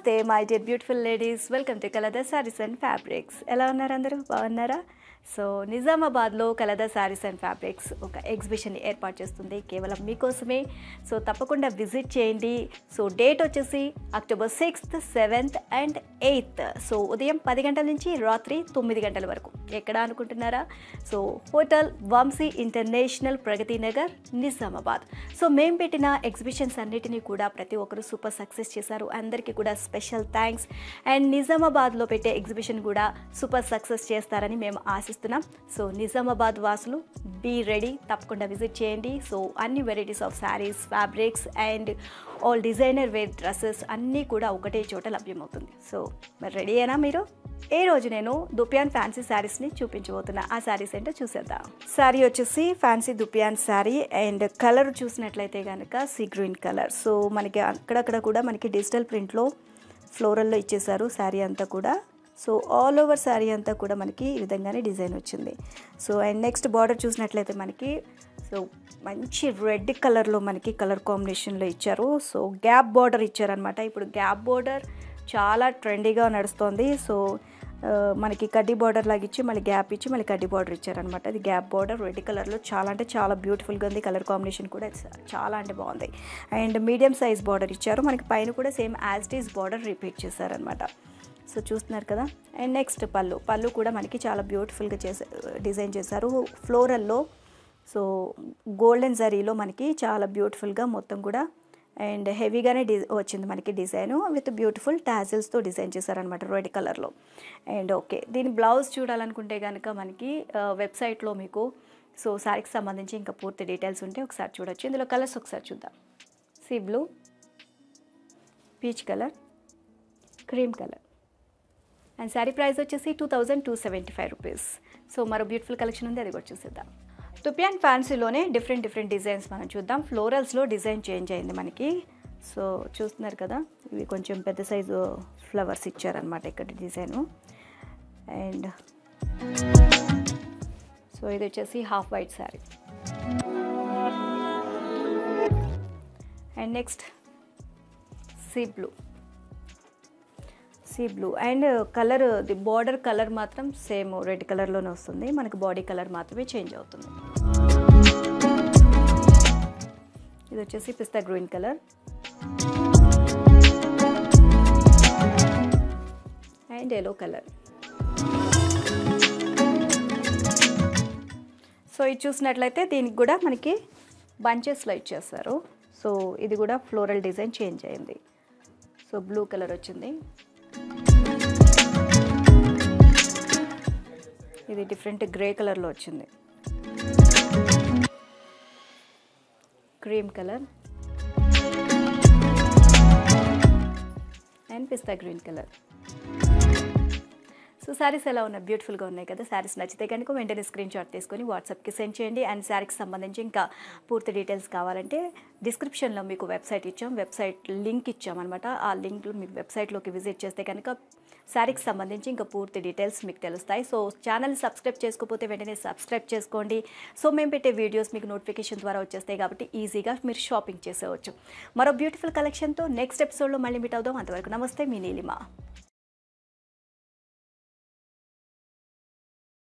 నమస్తే my dear beautiful ladies welcome to Kalada sarees and fabrics ఎలా ఉన్నారు అందరూ బాగున్నారా సో నిజామాబాద్లో కలదా సారీస్ అండ్ ఫ్యాబ్రిక్స్ ఒక ఎగ్జిబిషన్ ఏర్పాటు చేస్తుంది కేవలం మీకోసమే సో తప్పకుండా విజిట్ చేయండి సో డేట్ వచ్చేసి October sixth seventh and eighth so ఉదయం పది గంటల నుంచి రాత్రి తొమ్మిది గంటల వరకు ఎక్కడ అనుకుంటున్నారా so hotel Vamshi international Pragathi Nagar Nizamabad so మేము పెట్టిన ఎగ్జిబిషన్స్ అన్నిటినీ కూడా ప్రతి ఒక్కరు సూపర్ సక్సెస్ చేశారు అందరికీ కూడా స్పెషల్ థ్యాంక్స్ అండ్ నిజామాబాద్లో పెట్టే ఎగ్జిబిషన్ కూడా సూపర్ సక్సెస్ చేస్తారని మేము ఆశిస్తున్నాం సో నిజామాబాద్ వాసులు బీ రెడీ తప్పకుండా విజిట్ చేయండి సో అన్ని varieties of sarees fabrics and all designer wear dresses అన్నీ కూడా ఒకటే చోట లభ్యమవుతుంది సో మరి రెడీ అయినా మీరు ఏ రోజు నేను దుపియాన్ ఫ్యాన్సీ శారీస్ని చూపించబోతున్నా ఆ శారీస్ ఏంటో చూసేద్దాం శారీ వచ్చేసి fancy dupion saree and colour చూసినట్లయితే కనుక సీ గ్రీన్ కలర్ సో మనకి అక్కడక్కడ కూడా మనకి డిజిటల్ ప్రింట్లో ఫ్లోరల్లో ఇచ్చేసారు శారీ అంతా కూడా సో ఆల్ ఓవర్ శారీ అంతా కూడా మనకి ఈ విధంగానే డిజైన్ వచ్చింది సో అండ్ నెక్స్ట్ బార్డర్ చూసినట్లయితే మనకి సో మంచి రెడ్ కలర్లో మనకి కలర్ కాంబినేషన్లో ఇచ్చారు సో గ్యాప్ బార్డర్ ఇచ్చారనమాట ఇప్పుడు గ్యాప్ బార్డర్ చాలా ట్రెండీగా నడుస్తోంది సో ఆ, మనకి కడ్డీ బార్డర్ లాగా ఇచ్చి మళ్ళీ గ్యాప్ ఇచ్చి మళ్ళీ కడ్డీ బార్డర్ ఇచ్చారనమాట అది గ్యాప్ బార్డర్ రెడ్ కలర్లో చాలా అంటే చాలా బ్యూటిఫుల్గా ఉంది కలర్ కాంబినేషన్ కూడా చాలా అంటే బాగుంది అండ్ మీడియం సైజ్ బార్డర్ ఇచ్చారు మనకి పైన కూడా same as it is border repeat చేశారనమాట సో చూస్తున్నారు కదా అండ్ నెక్స్ట్ పళ్ళు పళ్ళు కూడా మనకి చాలా బ్యూటిఫుల్గా చేసే డిజైన్ చేశారు ఫ్లోరల్లో సో గోల్డెన్ జరీలో మనకి చాలా బ్యూటిఫుల్గా మొత్తం కూడా అండ్ హెవీగానే డి వచ్చింది మనకి డిజైన్ విత్ బ్యూటిఫుల్ టాజిల్స్తో డిజైన్ చేశారనమాట రెడ్ కలర్లో అండ్ ఓకే దీని బ్లౌజ్ చూడాలనుకుంటే కనుక మనకి వెబ్సైట్లో మీకు సో శారీకి సంబంధించి ఇంకా పూర్తి డీటెయిల్స్ ఉంటే ఒకసారి చూడొచ్చు ఇందులో కలర్స్ ఒకసారి చూద్దాం sea blue peach colour cream colour and saree price వచ్చేసి two thousand two seventy five rupees so మరో బ్యూటిఫుల్ కలెక్షన్ ఉంది అది కూడా చూసేద్దాం తుపియాన్ ఫ్యాన్సీలోనే డిఫరెంట్ డిఫరెంట్ డిజైన్స్ మనం చూద్దాం ఫ్లోరల్స్లో డిజైన్ చేంజ్ అయింది మనకి సో చూస్తున్నారు కదా ఇవి కొంచెం పెద్ద సైజు ఫ్లవర్స్ ఇచ్చారనమాట ఇక్కడ డిజైను అండ్ సో ఇది వచ్చేసి half white saree and next sea blue sea blue and colour the border colour మాత్రం సేమ్ రెడ్ కలర్లోనే వస్తుంది మనకి బాడీ కలర్ మాత్రమే చేంజ్ అవుతుంది ఇది వచ్చేసి pista green colour and yellow colour so ఇది చూసినట్లయితే దీనికి కూడా మనకి బంచెస్లో ఇచ్చేస్తారు సో ఇది కూడా ఫ్లోరల్ డిజైన్ చేంజ్ అయింది సో బ్లూ కలర్ వచ్చింది ఇది డిఫరెంట్ గ్రే కలర్లో వచ్చింది cream colour and pista green colour so sarees ఎలా ఉన్నాయి బ్యూటిఫుల్గా ఉన్నాయి కదా శారీస్ నచ్చితే కనుక వెంటనే స్క్రీన్ షాట్ తీసుకొని వాట్సాప్కి సెండ్ చేయండి అండ్ శారీకి సంబంధించి ఇంకా పూర్తి డీటెయిల్స్ కావాలంటే డిస్క్రిప్షన్లో మీకు వెబ్సైట్ ఇచ్చాం వెబ్సైట్ లింక్ ఇచ్చామన్నమాట ఆ లింక్ మీకు వెబ్సైట్లోకి విజిట్ చేస్తే కనుక శారీకి సంబంధించి ఇంకా పూర్తి డీటెయిల్స్ మీకు తెలుస్తాయి సో ఛానల్ సబ్స్క్రైబ్ చేసుకోకపోతే వెంటనే సబ్స్క్రైబ్ చేసుకోండి సో మేము పెట్టే వీడియోస్ మీకు నోటిఫికేషన్ ద్వారా వచ్చేస్తాయి కాబట్టి ఈజీగా మీరు షాపింగ్ చేసేవచ్చు మరో బ్యూటిఫుల్ కలెక్షన్తో నెక్స్ట్ ఎపిసోడ్లో మళ్ళీ మీట్ అవుదాం అంతవరకు నమస్తే మీ నీలిమా